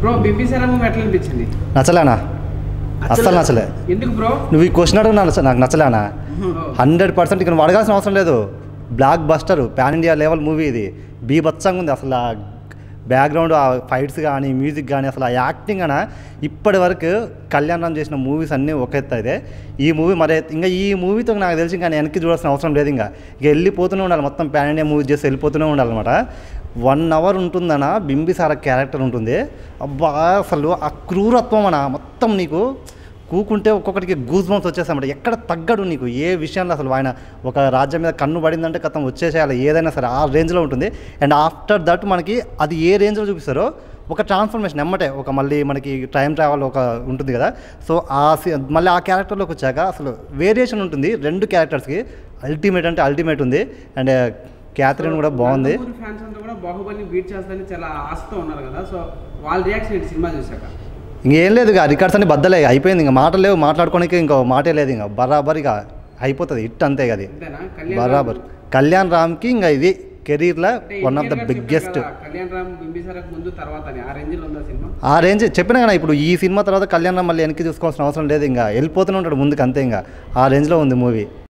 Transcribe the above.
bro Bimbisara movie ఎట్లా అనిపించింది నచ్చలేనా అస్సలు నచ్చలే ఎందుకు బ్రో నువ్వు ఈ క్వశ్చన్ అడుగు నచ్చ- నాకు నచ్చలేనా హండ్రెడ్ పర్సెంట్ ఇక్కడ నువ్వు అడగాల్సిన అవసరం లేదు block buster pan India level movie ఇది బీభత్సంగా ఉంది అసలు ఆ బ్యాక్గ్రౌండ్ ఆ ఫైట్స్ కానీ మ్యూజిక్ కానీ అసలు ఆ యాక్టింగ్ అన ఇప్పటి వరకు కళ్యాణ్ రామ్ చేసిన మూవీస్ అన్నీ ఒక ఎత్తు అయితే ఈ మూవీ మరి ఇంకా ఈ మూవీతో నాకు తెలిసి ఇంకా నేను వెనక్కి చూడాల్సిన అవసరం లేదు ఇంకా ఇక వెళ్ళిపోతూనే ఉండాలి మొత్తం పాన్ ఇండియా మూవీ చేసి వెళ్ళిపోతూనే ఉండాలన్నమాట వన్ అవర్ ఉంటుందన్న బింబిసార క్యారెక్టర్ ఉంటుంది అబ్బా అసలు ఆ క్రూరత్వం అన్న మొత్తం నీకు కూకుంటే ఒక్కొక్కటికి గూస్ బంప్స్ వచ్చేస్తామంట ఎక్కడ తగ్గడు నీకు ఏ విషయంలో అసలు ఆయన ఒక రాజ్యం మీద కన్ను పడిందంటే కథం వచ్చేసేయాలి ఏదైనా సరే ఆ రేంజ్లో ఉంటుంది అండ్ ఆఫ్టర్ దట్ మనకి అది ఏ రేంజ్లో చూపిస్తారో ఒక ట్రాన్స్ఫర్మేషన్ ఎమ్మటే ఒక మళ్ళీ మనకి టైం ట్రావెల్ ఒక ఉంటుంది కదా సో ఆ సి- మళ్ళీ ఆ క్యారెక్టర్లోకి వచ్చాక అసలు వేరియేషన్ ఉంటుంది రెండు క్యారెక్టర్స్కి అల్టిమేట్ అంటే అల్టిమేట్ ఉంది అండ్ క్యాథరిన్ కూడా బాగుంది ఫ్యాన్స్ అంతా కూడా బాహుబలి బీట్ చేస్తారని చాలా ఆశతో ఉన్నారు కదా సో వాళ్ళ రియాక్షన్ ఏంటి సినిమా చూసాక ఇంకేం లేదు ఇక రికార్డ్స్ అన్ని బద్దలే అయిపోయింది ఇంకా మాటలు లేవు మాట్లాడుకోనికి ఇంకో మాటే లేదు ఇంకా బరాబర్ ఇక అయిపోతుంది హిట్ అంతే కదా అంతేనా కళ్యాణ్ బరాబర్ రామ్ కళ్యాణ్ రామ్కి ఇంకా ఇది కెరీర్లో అంటే వన్ ఆఫ్ ద ఎన్టీఆర్ గారు బిగ్గెస్ట్ చెప్పారు కదా, కళ్యాణ్ రామ్ బింబిసారకు ముందు తర్వాత అని ఆ రేంజ్ లో ఉందా సినిమా ఆ రేంజ్ చెప్పినా కదా ఇప్పుడు ఈ సినిమా తర్వాత కళ్యాణ్ రామ్ మళ్ళీ వెనక్కి చూసుకోవాల్సిన అవసరం లేదు ఇంకా వెళ్ళిపోతూనే ఉంటాడు ముందుకు అంతే ఇంకా ఆ రేంజ్లో ఉంది మూవీ